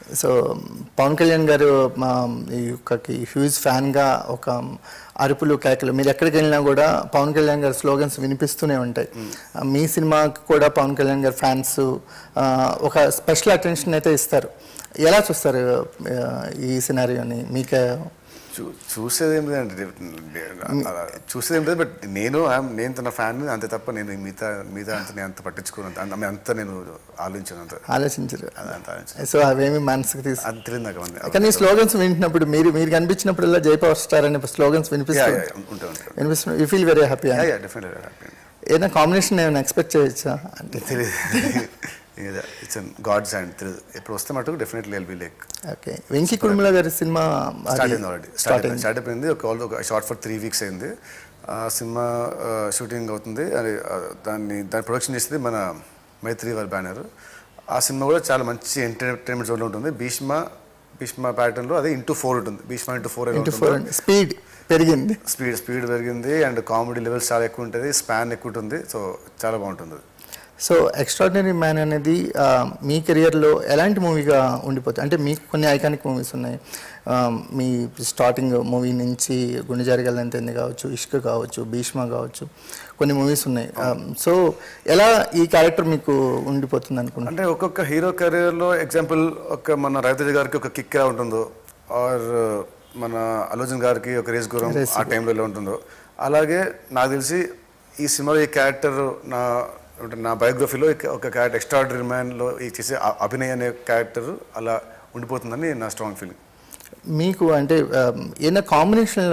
So Pawan Kalyan గారు మా ఈ యొక్క హ్యూజ్ ఫ్యాన్గా ఒక అరుపులు కేకలు మీరు ఎక్కడికి వెళ్ళినా కూడా పవన్ కళ్యాణ్ గారి స్లోగన్స్ వినిపిస్తూనే ఉంటాయి మీ సినిమాకి కూడా పవన్ కళ్యాణ్ గారి ఫ్యాన్స్ ఒక స్పెషల్ అటెన్షన్ అయితే ఇస్తారు ఎలా చూస్తారు ఆ, ఈ సినారియోని మీకు చూ చూసేది ఏం లేదండి అలా చూసేది ఏం లేదు బట్ నేను I'm- నేను తన ఫ్యాన్ అంతే తప్ప నేను మిగతా మిగతా అంత నేను అంత పట్టించుకోను అంత అంత- అంత నేను ఆలోచించాను అంత ఆలోచించరు అది అంత ఆలోచించాను సో అవేమి మనసుకు తీసు అది తెలియదు నాకు అవన్నీ. కానీ స్లోగన్స్ వింటున్నప్పుడు మీరు మీరు కనిపించినప్పుడల్లా జై పవర్ స్టార్ అనే స్లోగన్స్ Yeah, వినిపిస్తారు yeah, yeah, ఉంటా ఉంటా వినిపిస్తున్నారు you feel very happy definitely happy ఏదైనా కాంబినేషన్ ఏమైనా ఎక్స్పెక్ట్ చేయొచ్చా అంటే తెలియదు ఇట్స్ గాడ్స్ హ్యాండ్ తెలియదు ఎప్పుడు వస్తే మటుకు definitely L B like okay Venky కుర్మిల గారి సినిమా స్టార్ట్ అయింది ఆల్రెడీ స్టార్ట్ స్టార్ట్ అయింది స్టార్ట్ అయిపోయింది ఒక ఆల్ ఒక షార్ట్ ఫర్ త్రీ వీక్స్ అయింది ఆ సినిమా షూటింగ్ అవుతుంది అది ఆ, దాన్ని దాని ప్రొడక్షన్ చేసేది మన మైత్రి వారి బ్యానర్ ఆ సినిమా కూడా చాలా మంచి ఎంటర్టైన్మెంట్ జోన్లో ఉంటుంది భీష్మ భీష్మ ప్యాటర్న్లో అదే ఇంటూ ఫోర్ ఉంటుంది Bheeshma into four into four speed పెరిగింది స్పీడ్ స్పీడ్ పెరిగింది అండ్ కామెడీ లెవెల్స్ చాలా ఎక్కువ ఉంటుంది స్పాన్ ఎక్కువ ఉంటుంది సో చాలా బాగుంటుంది అది. సో ఎక్స్ట్రాడినరీ మ్యాన్ అనేది ఆ, మీ కెరియర్లో ఎలాంటి మూవీగా ఉండిపోతుంది అంటే మీకు కొన్ని ఐకానిక్ మూవీస్ ఉన్నాయి ఆ, మీ స్టార్టింగ్ మూవీ నుంచి గుండె జరగాలంతేంది కావచ్చు ఇష్క కావచ్చు భీష్మ కావచ్చు కొన్ని మూవీస్ ఉన్నాయి ఆ, సో ఎలా ఈ క్యారెక్టర్ మీకు ఉండిపోతుంది అనుకుంటున్నాను అంటే ఒక్కొక్క హీరో కెరీర్లో ఎగ్జాంపుల్ ఒక మన రవితేజ గారికి ఒక కిక్ ఎలా ఉంటుందో ఆర్ మన అల్లుజన్ గారికి ఒక రేస్ గురం ఆ టైంలో ఎలా ఉంటుందో అలాగే నాకు తెలిసి ఈ సినిమాలో ఈ క్యారెక్టర్ నా అంటే నా బయోగ్రఫీలో ఒక క్యారెక్టర్ ఎక్స్ట్రాడరీ మ్యాన్లో ఈ చేసే అ- అభినయ్ అనే క్యారెక్టర్ అలా ఉండిపోతుందని నా స్ట్రాంగ్ ఫీలింగ్ మీకు అంటే ఆ, ఏదైనా కాంబినేషన్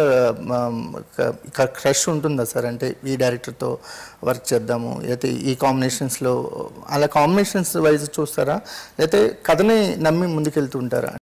క్రష్ ఉంటుందా సార్ అంటే ఈ డైరెక్టర్తో వర్క్ చేద్దాము లేకపోతే ఈ కాంబినేషన్స్లో అలా కాంబినేషన్స్ వైజ్ చూస్తారా లేకపోతే కథని నమ్మి ముందుకెళ్తుంటారా